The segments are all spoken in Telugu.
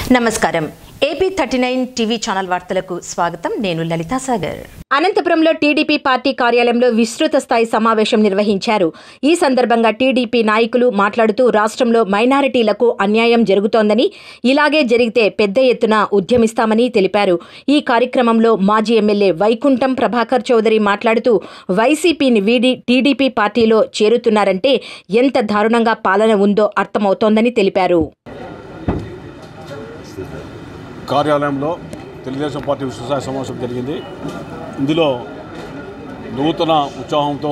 నమస్కారం AP thirty nine TV channel వార్తలకు స్వాగతం నేను లలితా సాగర్ అనంతపురంలో టీడీపీ పార్టీ కార్యాలయంలో విస్తృత స్థాయి సమావేశం నిర్వహించారు ఈ సందర్భంగా టీడీపీ నాయకులు మాట్లాడుతూ రాష్ట్రంలో మైనారిటీలకు అన్యాయం జరుగుతోందని ఇలాగే జరిగితే పెద్ద ఎత్తున ఉద్యమిస్తామని తెలిపారు ఈ కార్యక్రమంలో మాజీ ఎమ్మెల్యే వైకుంఠం ప్రభాకర్ చౌదరి మాట్లాడుతూ వైసీపీని వీడి టీడీపీ పార్టీలో చేరుతున్నారంటే ఎంత దారుణంగా పాలన ఉందో అర్థమవుతోందని తెలిపారు కార్యాలయంలో తెలుగుదేశం పార్టీ విశ్వసాయ సమావేశం జరిగింది ఇందులో నూతన ఉత్సాహంతో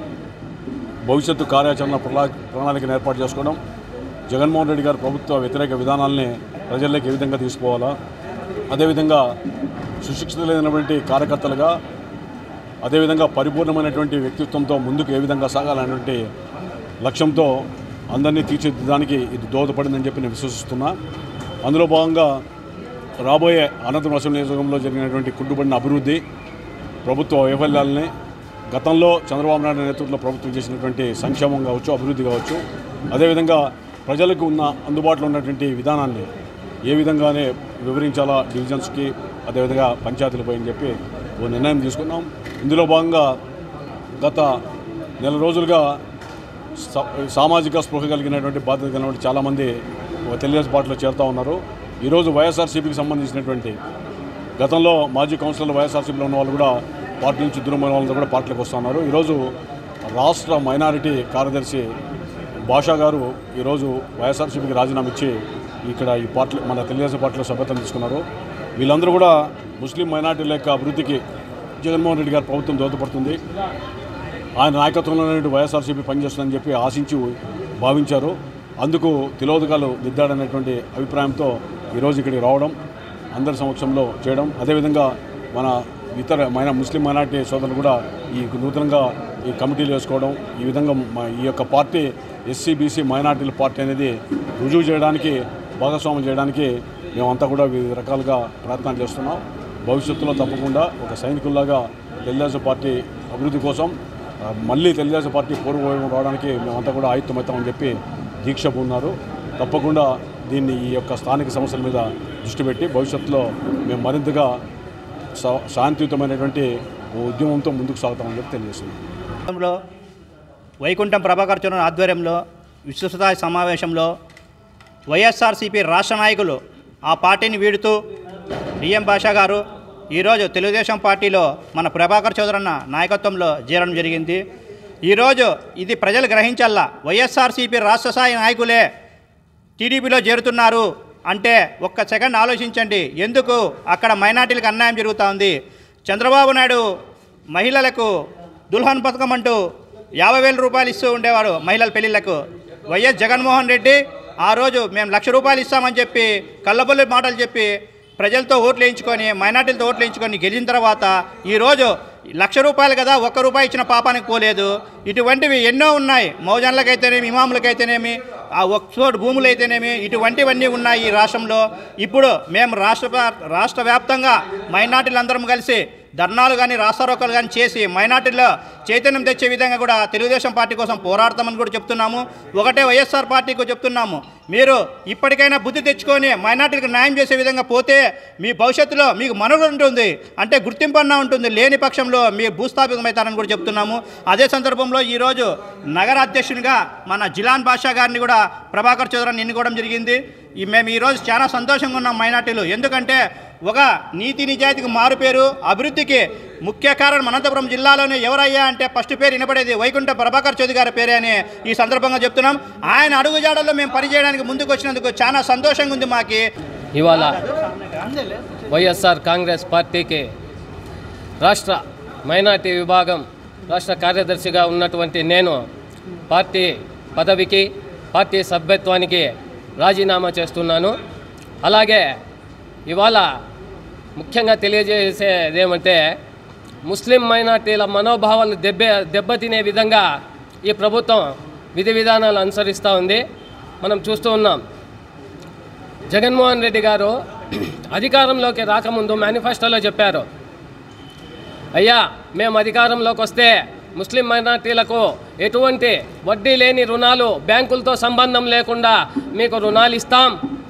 భవిష్యత్తు కార్యాచరణ ప్రణా ప్రణాళికను ఏర్పాటు చేసుకోవడం జగన్మోహన్ రెడ్డి గారి ప్రభుత్వ వ్యతిరేక విధానాల్ని ప్రజల్లోకి ఏ విధంగా తీసుకోవాలా అదేవిధంగా సుశిక్షితులైనటువంటి కార్యకర్తలుగా అదేవిధంగా పరిపూర్ణమైనటువంటి వ్యక్తిత్వంతో ముందుకు ఏ విధంగా సాగాలనేటువంటి లక్ష్యంతో అందరినీ తీర్చిదిద్దడానికి ఇది దోహదపడిందని చెప్పి నేను విశ్వసిస్తున్నా అందులో భాగంగా రాబోయే అనంతపురం అసెంబ్లీ నియోజకవర్గంలో జరిగినటువంటి కుంటుపడిన అభివృద్ధి ప్రభుత్వ వైఫల్యాలని గతంలో చంద్రబాబు నాయుడు నేతృత్వంలో ప్రభుత్వం చేసినటువంటి సంక్షేమం కావచ్చు అభివృద్ధి కావచ్చు అదేవిధంగా ప్రజలకు ఉన్న అందుబాటులో ఉన్నటువంటి విధానాన్ని ఏ విధంగానే వివరించాలా డివిజన్స్కి అదేవిధంగా పంచాయతీలపై అని చెప్పి ఓ నిర్ణయం తీసుకున్నాం ఇందులో భాగంగా గత నెల రోజులుగా సా- సామాజిక స్పృహ కలిగినటువంటి బాధ్యత కలిగినటువంటి చాలామంది ఒక తెలుగుదేశం పార్టీలో చేరుతూ ఉన్నారు ఈరోజు వైఎస్ఆర్సీపీకి సంబంధించినటువంటి గతంలో మాజీ కౌన్సిలర్లు వైఎస్ఆర్సీపీలో ఉన్న వాళ్ళు కూడా పార్టీ నుంచి దూరమైన వాళ్ళంతా కూడా పార్టీలకు వస్తున్నారు ఈరోజు రాష్ట్ర మైనారిటీ కార్యదర్శి భాషా గారు ఈరోజు వైఎస్ఆర్సీపీకి రాజీనామా ఇచ్చి ఇక్కడ ఈ పార్టీ మన తెలుగుదేశం పార్టీలో సభ్యత్వం తీసుకున్నారు వీళ్ళందరూ కూడా ముస్లిం మైనారిటీల యొక్క అభివృద్ధికి జగన్మోహన్ రెడ్డి గారి ప్రభుత్వం దోహదపడుతుంది ఆయన నాయకత్వంలోనే వైఎస్ఆర్సీపీ పనిచేస్తుందని చెప్పి ఆశించి భావించారు అందుకు తిలోదకాలు దిద్దాడనేటువంటి అభిప్రాయంతో ఈరోజు ఇక్కడికి రావడం అందరి సమక్షంలో చేయడం అదేవిధంగా మన ఇతర మైన ముస్లిం మైనార్టీ సోదరులు కూడా ఈ నూతనంగా ఈ కమిటీలు వేసుకోవడం ఈ విధంగా మా ఈ యొక్క పార్టీ ఎస్సీ బీసీ మైనార్టీల పార్టీ అనేది రుజువు చేయడానికి భాగస్వామ్యం చేయడానికి మేమంతా కూడా వివిధ రకాలుగా ప్రయత్నాలు చేస్తున్నాం భవిష్యత్తులో తప్పకుండా ఒక సైనికుల్లాగా తెలుగుదేశం పార్టీ అభివృద్ధి కోసం ఆ, మళ్ళీ తెలుగుదేశం పార్టీ పూర్వవైపు రావడానికి మేమంతా కూడా ఆయుత్తమవుతామని చెప్పి దీక్ష ఉన్నారు తప్పకుండా దీన్ని ఈ యొక్క స్థానిక సమస్యల మీద దృష్టి పెట్టి భవిష్యత్తులో మేము మరింతగా శా- శాంతియుతమైనటువంటి ఓ ఉద్యమంతో ముందుకు సాగుతామని చెప్పి తెలియజేస్తున్నాం లో వైకుంఠం ప్రభాకర్ చౌదరి ఆధ్వర్యంలో విశ్వస్థాయి సమావేశంలో వైఎస్ఆర్సీపీ రాష్ట్ర నాయకులు ఆ పార్టీని వీడుతూ డిఎం భాషా గారు ఈరోజు తెలుగుదేశం పార్టీలో మన ప్రభాకర్ చౌదరి అన్న నాయకత్వంలో చేరడం జరిగింది ఈరోజు ఇది ప్రజలు గ్రహించాలా వైఎస్ఆర్సీపీ రాష్ట్ర స్థాయి నాయకులే టీడీపీలో చేరుతున్నారు అంటే ఒక్క సెకండ్ ఆలోచించండి ఎందుకు అక్కడ మైనార్టీలకు అన్యాయం జరుగుతూ ఉంది చంద్రబాబు నాయుడు మహిళలకు దుల్హన్ పథకం అంటూ యాభై వేల రూపాయలు ఇస్తూ ఉండేవాడు మహిళల పెళ్ళిళ్ళకు వైఎస్ జగన్మోహన్ రెడ్డి ఆ రోజు మేము లక్ష రూపాయలు ఇస్తామని చెప్పి కళ్ళబొల్లి మాటలు చెప్పి ప్రజలతో ఓట్లు వేయించుకొని మైనార్టీలతో ఓట్లు వేయించుకొని గెలిచిన తర్వాత ఈరోజు లక్ష రూపాయలు కదా ఒక్క రూపాయి ఇచ్చిన పాపానికి పోలేదు ఇటువంటివి ఎన్నో ఉన్నాయి మౌజన్లకైతేనేమి ఇమాములకైతేనేమి ఆ ఒక్స్ఫోర్డ్ భూములు అయితేనేమి ఇటువంటివన్నీ ఉన్నాయి ఈ రాష్ట్రంలో ఇప్పుడు మేము రాష్ట్ర వ్యాప్- రాష్ట్ర వ్యాప్తంగా మైనార్టీలందరం కలిసి ధర్నాలు కానీ రాస్తారోకలు కానీ చేసి మైనార్టీల్లో చైతన్యం తెచ్చే విధంగా కూడా తెలుగుదేశం పార్టీ కోసం పోరాడతామని కూడా చెప్తున్నాము ఒకటే వైఎస్ఆర్ పార్టీకి చెప్తున్నాము మీరు ఇప్పటికైనా బుద్ధి తెచ్చుకొని మైనార్టీలకు న్యాయం చేసే విధంగా పోతే మీ భవిష్యత్తులో మీకు మనుగడ ఉంటుంది అంటే గుర్తింపు అన్నా ఉంటుంది లేని పక్షంలో మీ భూస్థాపితమవుతారని కూడా చెప్తున్నాము అదే సందర్భంలో ఈరోజు నగర అధ్యక్షునిగా మన జిలాన్ బాషా గారిని కూడా ప్రభాకర్ చౌదరిని ఎన్నుకోవడం జరిగింది ఈ మేము ఈరోజు చాలా సంతోషంగా ఉన్నాం మైనార్టీలు ఎందుకంటే ఒక నీతి నిజాయితీకి మారు పేరు అభివృద్ధికి ముఖ్య కారణం అనంతపురం జిల్లాలోనే ఎవరయ్యా అంటే ఫస్ట్ పేరు వినపడేది వైకుంఠ ప్రభాకర్ చౌదరి గారి పేరే అని ఈ సందర్భంగా చెప్తున్నాం ఆయన అడుగుజాడల్లో మేము పనిచేయడానికి ముందుకు వచ్చినందుకు చాలా సంతోషంగా ఉంది మాకి ఇవాళ వైఎస్ఆర్ కాంగ్రెస్ పార్టీకి రాష్ట్ర మైనార్టీ విభాగం రాష్ట్ర కార్యదర్శిగా ఉన్నటువంటి నేను పార్టీ పదవికి పార్టీ సభ్యత్వానికి రాజీనామా చేస్తున్నాను అలాగే ఇవాళ ముఖ్యంగా తెలియజేసేది ఏమంటే ముస్లిం మైనార్టీల మనోభావాలు దెబ్బ దెబ్బతినే విధంగా ఈ ప్రభుత్వం విధి విధానాలు అనుసరిస్తూ ఉంది మనం చూస్తూ ఉన్నాం జగన్మోహన్ రెడ్డి గారు అధికారంలోకి రాకముందు మేనిఫెస్టోలో చెప్పారు అయ్యా మేము అధికారంలోకి వస్తే ముస్లిం మైనార్టీలకు ఎటువంటి వడ్డీ లేని రుణాలు బ్యాంకులతో సంబంధం లేకుండా మీకు రుణాలు ఇస్తాం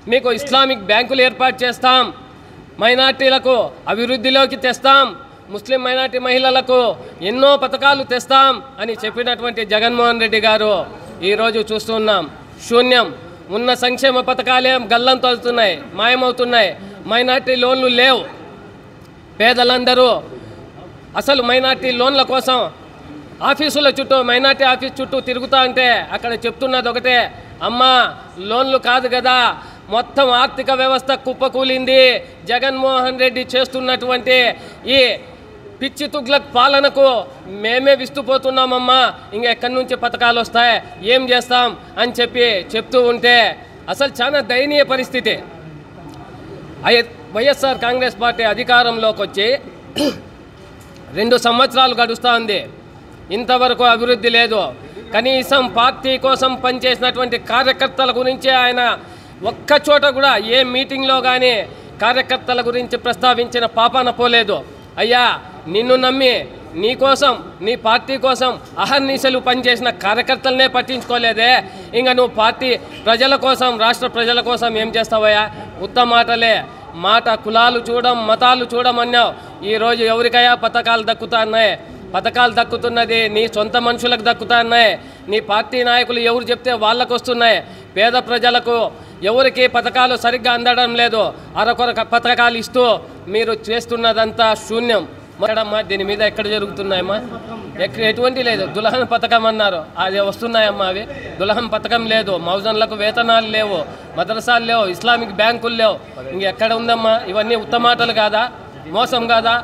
మీకు ఇస్లామిక్ బ్యాంకులు ఏర్పాటు చేస్తాం మైనార్టీలకు అభివృద్ధిలోకి తెస్తాం ముస్లిం మైనార్టీ మహిళలకు ఎన్నో పథకాలు తెస్తాం అని చెప్పినటువంటి జగన్మోహన్ రెడ్డి గారు ఈరోజు చూస్తున్నాం శూన్యం ఉన్న సంక్షేమ పథకాలే గల్లం తోలుతున్నాయి మాయమవుతున్నాయి మైనార్టీ లోన్లు లేవు పేదలందరూ అసలు మైనార్టీ లోన్ల కోసం ఆఫీసుల చుట్టూ మైనార్టీ ఆఫీస్ చుట్టూ తిరుగుతా ఉంటే అక్కడ చెప్తున్నది ఒకటే అమ్మా లోన్లు కాదు కదా మొత్తం ఆర్థిక వ్యవస్థ కుప్పకూలింది జగన్మోహన్ రెడ్డి చేస్తున్నటువంటి ఈ పిచ్చి తుగ్లక్ పాలనకు మేమే విస్తుపోతున్నామమ్మా ఇంకెక్కడి నుంచి పథకాలు వస్తాయి ఏం చేస్తాం అని చెప్పి చెప్తూ ఉంటే అసలు చాలా దయనీయ పరిస్థితి ఐ- వైఎస్ఆర్ కాంగ్రెస్ పార్టీ అధికారంలోకి వచ్చి రెండు సంవత్సరాలు గడుస్తూ ఉంది ఇంతవరకు అభివృద్ధి లేదు కనీసం పార్టీ కోసం పనిచేసినటువంటి కార్యకర్తల గురించి ఆయన ఒక్క చోట కూడా ఏ మీటింగ్లో కానీ కార్యకర్తల గురించి ప్రస్తావించిన పాపాన పోలేదు అయ్యా నిన్ను నమ్మి నీ కోసం నీ పార్టీ కోసం అహర్నిశలు పనిచేసిన కార్యకర్తలనే పట్టించుకోలేదే ఇంకా నువ్వు పార్టీ ప్రజల కోసం రాష్ట్ర ప్రజల కోసం ఏం చేస్తావయ్యా ఉత్త మాటలే మాట కులాలు చూడం మతాలు చూడమన్నావు ఈరోజు ఎవరికయ్యా పథకాలు దక్కుతున్నాయి పథకాలు దక్కుతున్నది నీ సొంత మనుషులకు దక్కుతున్నాయి నీ పార్టీ నాయకులు ఎవరు చెప్తే వాళ్ళకు వస్తున్నాయి పేద ప్రజలకు ఎవరికి పథకాలు సరిగ్గా అందడం లేదు అరకొర పథకాలు ఇస్తూ మీరు చేస్తున్నదంతా శూన్యం మాట్లాడమ్మా దీని మీద ఎక్కడ జరుగుతున్నాయమ్మా ఎక్కడ ఎటువంటి లేదు దులహన్ పథకం అన్నారు అది వస్తున్నాయమ్మా అవి దులహన్ పథకం లేదు మౌజన్లకు వేతనాలు లేవు మద్రసాలు లేవు ఇస్లామిక్ బ్యాంకులు లేవు ఇంకెక్కడ ఉందమ్మా ఇవన్నీ ఉత్తమాటలు కాదా మోసం కాదా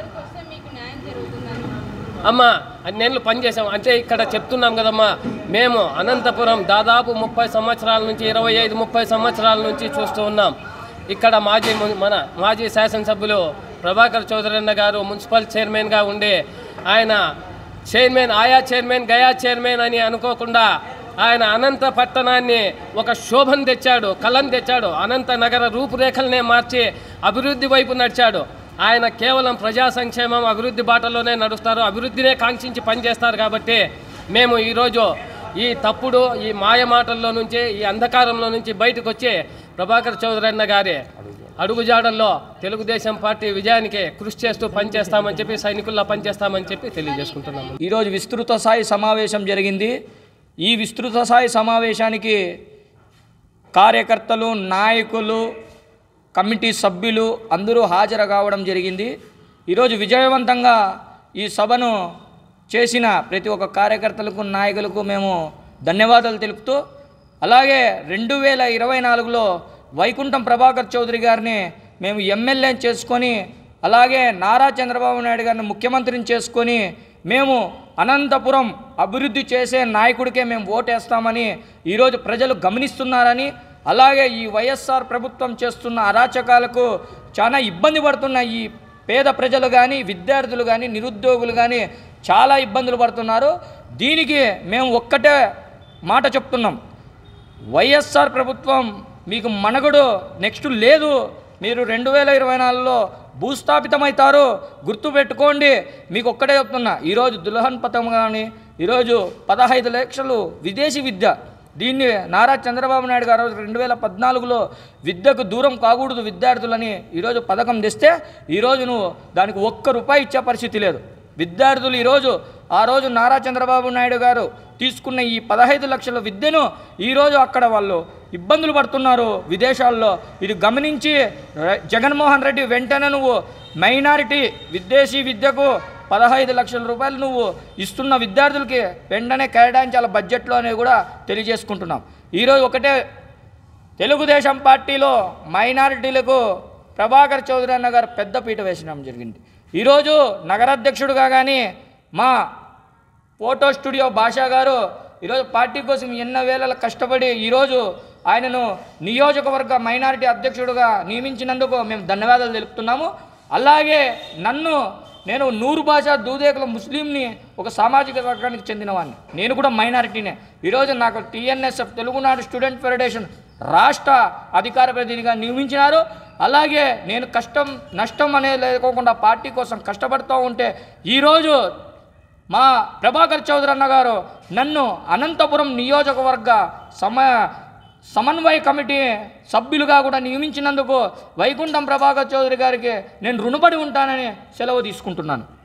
అమ్మా అన్నేళ్ళు పనిచేసాం అంటే ఇక్కడ చెప్తున్నాం కదమ్మా మేము అనంతపురం దాదాపు ముప్పై సంవత్సరాల నుంచి ఇరవై ఐదు ముప్పై సంవత్సరాల నుంచి చూస్తూ ఉన్నాం ఇక్కడ మాజీ ము- మన మాజీ శాసనసభ్యులు ప్రభాకర్ చౌదరి అన్న గారు మున్సిపల్ చైర్మన్గా ఉండి ఆయన చైర్మన్ ఆయా చైర్మన్ గయా చైర్మన్ అని అనుకోకుండా ఆయన అనంత పట్టణాన్ని ఒక శోభను తెచ్చాడు కళను తెచ్చాడు అనంత నగర రూపురేఖలనే మార్చి అభివృద్ధి వైపు నడిచాడు ఆయన కేవలం ప్రజా సంక్షేమం అభివృద్ధి బాటలోనే నడుస్తారు అభివృద్ధినే కాంక్షించి పనిచేస్తారు కాబట్టి మేము ఈరోజు ఈ తప్పుడు ఈ మాయ మాటల్లో నుంచి ఈ అంధకారంలో నుంచి బయటకు వచ్చి ప్రభాకర్ చౌదరి అన్న గారి అడుగుజాడల్లో తెలుగుదేశం పార్టీ విజయానికి కృషి చేస్తూ పనిచేస్తామని చెప్పి సైనికుల్లో పనిచేస్తామని చెప్పి తెలియజేసుకుంటున్నాము ఈరోజు విస్తృత స్థాయి సమావేశం జరిగింది ఈ విస్తృత స్థాయి సమావేశానికి కార్యకర్తలు నాయకులు కమిటీ సభ్యులు అందరూ హాజరు కావడం జరిగింది ఈరోజు విజయవంతంగా ఈ సభను చేసిన ప్రతి ఒక్క కార్యకర్తలకు నాయకులకు మేము ధన్యవాదాలు తెలుపుతూ అలాగే రెండు వేల ఇరవై నాలుగులో వైకుంఠం ప్రభాకర్ చౌదరి గారిని మేము ఎమ్మెల్యే చేసుకొని అలాగే నారా చంద్రబాబు నాయుడు గారిని ముఖ్యమంత్రిని చేసుకొని మేము అనంతపురం అభివృద్ధి చేసే నాయకుడికే మేము ఓటేస్తామని ఈరోజు ప్రజలు గమనిస్తున్నారని అలాగే ఈ వైఎస్ఆర్ ప్రభుత్వం చేస్తున్న అరాచకాలకు చాలా ఇబ్బంది పడుతున్న ఈ పేద ప్రజలు కానీ విద్యార్థులు కానీ నిరుద్యోగులు కానీ చాలా ఇబ్బందులు పడుతున్నారు దీనికి మేము ఒక్కటే మాట చెప్తున్నాం వైఎస్ఆర్ ప్రభుత్వం మీకు మనగడు నెక్స్ట్ లేదు మీరు రెండు వేల ఇరవై నాలుగులో భూస్థాపితమవుతారు గుర్తుపెట్టుకోండి మీకు ఒక్కటే చెప్తున్నా ఈరోజు దుల్హన్ పథకం కానీ ఈరోజు పదహైదు లక్షలు విదేశీ విద్య దీన్ని నారా చంద్రబాబు నాయుడు గారు రెండు వేల పద్నాలుగులో విద్యకు దూరం కాకూడదు విద్యార్థులని ఈరోజు పథకం తెస్తే ఈరోజు నువ్వు దానికి ఒక్క రూపాయి ఇచ్చే పరిస్థితి లేదు విద్యార్థులు ఈరోజు ఆ రోజు నారా చంద్రబాబు నాయుడు గారు తీసుకున్న ఈ పదహైదు లక్షల విద్యను ఈరోజు అక్కడ వాళ్ళు ఇబ్బందులు పడుతున్నారు విదేశాల్లో ఇది గమనించి ర- జగన్మోహన్ రెడ్డి వెంటనే నువ్వు మైనారిటీ విదేశీ విద్యకు పదహైదు లక్షల రూపాయలు నువ్వు ఇస్తున్న విద్యార్థులకి వెంటనే కేటాయించాల బడ్జెట్లో అనేది కూడా తెలియజేసుకుంటున్నాం ఈరోజు ఒకటే తెలుగుదేశం పార్టీలో మైనారిటీలకు ప్రభాకర్ చౌదరి అన్న గారు పెద్ద పీట వేసడం జరిగింది ఈరోజు నగరాధ్యక్షుడుగా కానీ మా ఫోటో స్టూడియో భాషా గారు ఈరోజు పార్టీ కోసం ఎన్నో వేల కష్టపడి ఈరోజు ఆయనను నియోజకవర్గ మైనారిటీ అధ్యక్షుడుగా నియమించినందుకు మేము ధన్యవాదాలు తెలుపుతున్నాము అలాగే నన్ను నేను నూరు భాష దూదేకుల ముస్లింని ఒక సామాజిక వర్గానికి చెందినవాడిని నేను కూడా మైనారిటీనే ఈరోజు నాకు టీఎన్ఎస్ఎఫ్ తెలుగునాడు స్టూడెంట్ ఫెడరేషన్ రాష్ట్ర అధికార ప్రతినిధిగా నియమించినారు అలాగే నేను కష్టం నష్టం అనేది లేకోకుండా పార్టీ కోసం కష్టపడుతూ ఉంటే ఈరోజు మా ప్రభాకర్ చౌదరి అన్న గారు నన్ను అనంతపురం నియోజకవర్గ సమ సమన్వయ కమిటీ సభ్యులుగా కూడా నియమించినందుకు వైకుంఠం ప్రభాకర్ చౌదరి గారికి నేను రుణపడి ఉంటానని సెలవు తీసుకుంటున్నాను